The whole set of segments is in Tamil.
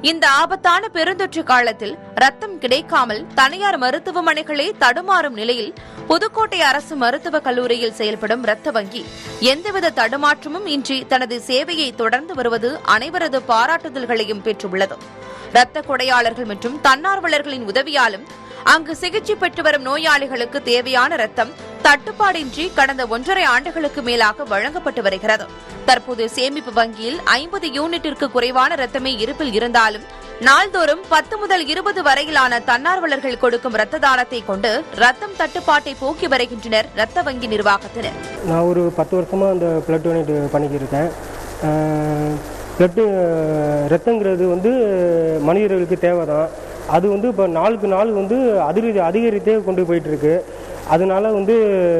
இந்த ஆபத்தான பெருந்தொற்று காலத்தில் ரத்தம் கிடைக்காமல் தனியார் மருத்துவமனைகளே தடுமாறும் நிலையில் புதுக்கோட்டை அரசு மருத்துவக் கல்லூரியில் செயல்படும் ரத்த வங்கி எந்தவித தடுமாற்றமும் இன்றி தனது சேவையை தொடர்ந்து வருவது அனைவரது பாராட்டுதல்களையும் பெற்றுள்ளது இரத்த கொடையாளர்கள் மற்றும் தன்னார்வலர்களின் உதவியாலும் அங்கு சிகிச்சை பெற்று வரும் நோயாளிகளுக்கு தேவையான ரத்தம் தட்டுப்பாடின்றி கடந்த ஒன்றரை ஆண்டுகளுக்கு மேலாக வழங்கப்பட்டு வருகிறது தற்போது சேமிப்பு வங்கியில் ஐம்பது யூனிட்டிற்கு குறைவான ரத்தமே இருப்பில் இருந்தாலும் நாள்தோறும் பத்து முதல் இருபது வரையிலான தன்னார்வலர்கள் கொடுக்கும் ரத்த தானத்தை கொண்டு ரத்தம் தட்டுப்பாட்டை போக்கி வருகின்றனர் ரத்த வங்கி நிர்வாகத்தினர் நான் ஒரு பத்து வருஷமாக அந்த பிளட் டொனேட் பண்ணிக்கிருக்கேன் பிளட்டு ரத்தங்கிறது வந்து மனிதர்களுக்கு தேவை தான் அது வந்து இப்போ நாளுக்கு நாள் வந்து அதிக அதிகரித்தே கொண்டு போயிட்டுருக்கு அதனால வந்து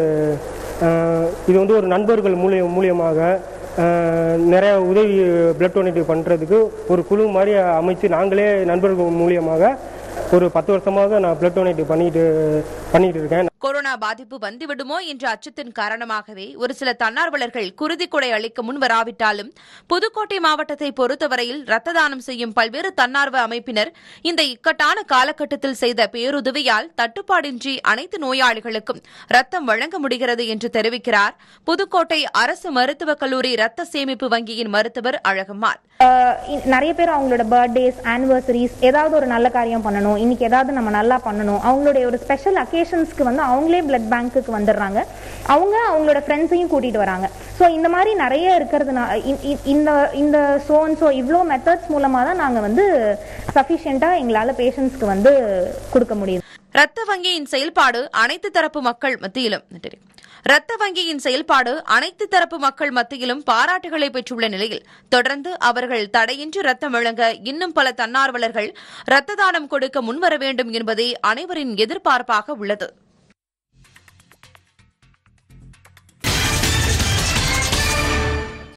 அஹ், இது வந்து ஒரு நண்பர்கள் மூலிய மூலியமாக அஹ், நிறைய உதவி பிளட் டொனேட் பண்ணுறதுக்கு ஒரு குழு மாதிரி அமைச்சு நாங்களே நண்பர்கள் மூலியமாக ஒரு பத்து வருஷமாக நான் பிளட் டொனேட் பண்ணிட்டு பண்ணிட்டு இருக்கேன் கொரோனா பாதிப்பு வந்துவிடுமோ என்ற அச்சத்தின் காரணமாகவே ஒரு சில தன்னார்வலர்கள் குருதி கொடை அளிக்க முன் வராவிட்டாலும் புதுக்கோட்டை மாவட்டத்தை பொறுத்தவரையில் ரத்த தானம் செய்யும் பல்வேறு தன்னார்வ அமைப்பினர் இந்த இக்கட்டான காலகட்டத்தில் செய்த பேருதவியால் தட்டுப்பாடின்றி அனைத்து நோயாளிகளுக்கும் ரத்தம் வழங்க முடிகிறது என்று தெரிவிக்கிறார் புதுக்கோட்டை அரசு மருத்துவக் கல்லூரி ரத்த சேமிப்பு வங்கியின் மருத்துவர் அழகம்மாள் ஆஹ் இ- நிறைய பேர் அவங்களோட பர்த்டேஸ் ஆனிவர்சரிஸ் ஏதாவது ஒரு நல்ல காரியம் பண்ணணும் இன்னைக்கு ஏதாவது நம்ம நல்லா பண்ணணும் அவங்களுடைய ஒரு ஸ்பெஷல் அக்கேஷன்ஸ்க்கு வந்து அவங்களே பிளட் பேங்க்குக்கு வந்துடுறாங்க அவங்க அவங்களோட ஃப்ரெண்ட்ஸையும் கூட்டிட்டு வராங்க ஸோ இந்த மாதிரி நிறைய இருக்கிறதுனா இ- இ- இந்த இந்த சோன் ஸோ இவ்வளோ மெத்தட்ஸ் மூலமாக தான் நாங்கள் வந்து சஃபிஷியண்ட்டாக எங்களால் பேஷண்ட்ஸ்க்கு வந்து கொடுக்க முடியுது ரத்த வங்கியின் செயல்பாடு அனைத்து தரப்பு மக்கள் மத்தியிலும் நன்றி. ரத்த வங்கியின் செயல்பாடு அனைத்து தரப்பு மக்கள் மத்தியிலும் பாராட்டுகளை பெற்றுள்ள நிலையில் தொடர்ந்து அவர்கள் தடையின்றி ரத்தம் வழங்க இன்னும் பல தன்னார்வலர்கள் ரத்த தானம் கொடுக்க முன்வர வேண்டும் என்பதே அனைவரின் எதிர்பார்ப்பாக உள்ளது